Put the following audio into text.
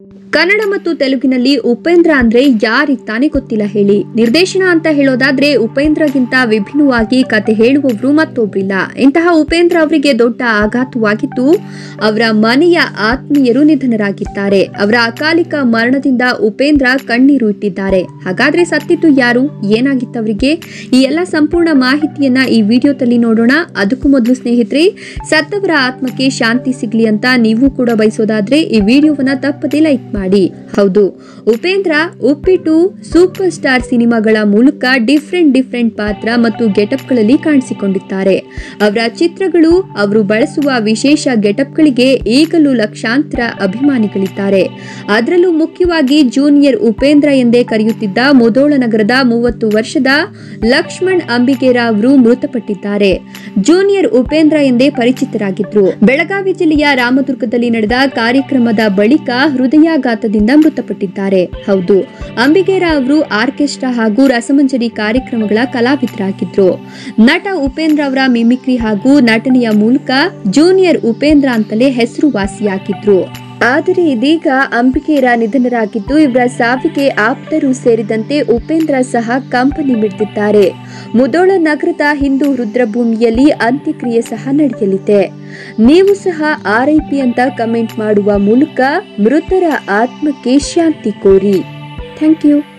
ಕನ್ನಡ ಮತ್ತು ತೆಲುಗಿನಲ್ಲಿ ಉಪೇಂದ್ರ ಅಂದ್ರೆ ಯಾರಿಗ್ ತಾನೇ ಗೊತ್ತಿಲ್ಲ ಹೇಳಿ ನಿರ್ದೇಶನ ಅಂತ ಹೇಳೋದಾದ್ರೆ ಉಪೇಂದ್ರಗಿಂತ ವಿಭಿನ್ನವಾಗಿ ಕತೆ ಹೇಳುವವರು ಮತ್ತೊಬ್ರಿಲ್ಲ ಇಂತಹ ಉಪೇಂದ್ರ ಅವರಿಗೆ ದೊಡ್ಡ ಆಘಾತವಾಗಿದ್ದು ಅವರ ಮನೆಯ ಆತ್ಮೀಯರು ನಿಧನರಾಗಿದ್ದಾರೆ ಅವರ ಅಕಾಲಿಕ ಮರಣದಿಂದ ಉಪೇಂದ್ರ ಕಣ್ಣೀರು ಇಟ್ಟಿದ್ದಾರೆ ಹಾಗಾದ್ರೆ ಸತ್ತಿದ್ದು ಯಾರು ಏನಾಗಿತ್ತು ಅವರಿಗೆ ಈ ಎಲ್ಲ ಸಂಪೂರ್ಣ ಮಾಹಿತಿಯನ್ನ ಈ ವಿಡಿಯೋದಲ್ಲಿ ನೋಡೋಣ ಅದಕ್ಕೂ ಮೊದಲು ಸ್ನೇಹಿತರೆ ಸತ್ತವರ ಆತ್ಮಕ್ಕೆ ಶಾಂತಿ ಸಿಗ್ಲಿ ಅಂತ ನೀವು ಕೂಡ ಬಯಸೋದಾದ್ರೆ ಈ ವಿಡಿಯೋವನ್ನ ತಪ್ಪದೆ ಲೈಕ್ ಮಾಡಿ ಹೌದು ಉಪೇಂದ್ರ ಉಪ್ಪಿಟ್ಟು ಸೂಪರ್ ಸ್ಟಾರ್ ಸಿನಿಮಾಗಳ ಮೂಲಕ ಡಿಫ್ರೆಂಟ್ ಡಿಫ್ರೆಂಟ್ ಪಾತ್ರ ಮತ್ತು ಗೆಟಪ್ಗಳಲ್ಲಿ ಕಾಣಿಸಿಕೊಂಡಿದ್ದಾರೆ ಅವರ ಚಿತ್ರಗಳು ಅವರು ಬಳಸುವ ವಿಶೇಷ ಗೆಟಪ್ಗಳಿಗೆ ಈಗಲೂ ಲಕ್ಷಾಂತರ ಅಭಿಮಾನಿಗಳಿದ್ದಾರೆ ಅದರಲ್ಲೂ ಮುಖ್ಯವಾಗಿ ಜೂನಿಯರ್ ಉಪೇಂದ್ರ ಎಂದೇ ಕರೆಯುತ್ತಿದ್ದ ಮುದೋಳ ನಗರದ ಮೂವತ್ತು ವರ್ಷದ ಲಕ್ಷ್ಮಣ್ ಅಂಬಿಗೇರ ಅವರು ಮೃತಪಟ್ಟಿದ್ದಾರೆ ಜೂನಿಯರ್ ಉಪೇಂದ್ರ ಎಂದೇ ಪರಿಚಿತರಾಗಿದ್ರು ಬೆಳಗಾವಿ ಜಿಲ್ಲೆಯ ರಾಮದುರ್ಗದಲ್ಲಿ ನಡೆದ ಕಾರ್ಯಕ್ರಮದ ಬಳಿಕ ಹೃದಯಾಘಾತದಿಂದ ಮೃತಪಟ್ಟಿದ್ದಾರೆ ಹೌದು ಅಂಬಿಗೇರ ಅವರು ಆರ್ಕೆಸ್ಟ್ರಾ ಹಾಗೂ ರಸಮಂಜರಿ ಕಾರ್ಯಕ್ರಮಗಳ ಕಲಾವಿದರಾಗಿದ್ರು ನಟ ಉಪೇಂದ್ರ ಅವರ ಮಿಮಿಕ್ರಿ ಹಾಗೂ ನಟನೆಯ ಮೂಲಕ ಜೂನಿಯರ್ ಉಪೇಂದ್ರ ಅಂತಲೇ ಹೆಸರುವಾಸಿಯಾಗಿದ್ರು ಆದರೆ ಇದೀಗ ಅಂಬಿಕೆಯರ ನಿಧನರಾಗಿದ್ದು ಇವರ ಸಾವಿಗೆ ಆಪ್ತರು ಸೇರಿದಂತೆ ಉಪೇಂದ್ರ ಸಹ ಕಂಪನಿ ಮಿಡ್ದಿದ್ದಾರೆ ಮುದೋಳ ನಗರದ ಹಿಂದೂ ರುದ್ರಭೂಮಿಯಲ್ಲಿ ಅಂತ್ಯಕ್ರಿಯೆ ಸಹ ನಡೆಯಲಿದೆ ನೀವು ಸಹ ಆರ್ಐಪಿ ಅಂತ ಕಮೆಂಟ್ ಮಾಡುವ ಮೂಲಕ ಮೃತರ ಆತ್ಮಕ್ಕೆ ಶಾಂತಿ ಕೋರಿ ಥ್ಯಾಂಕ್ ಯು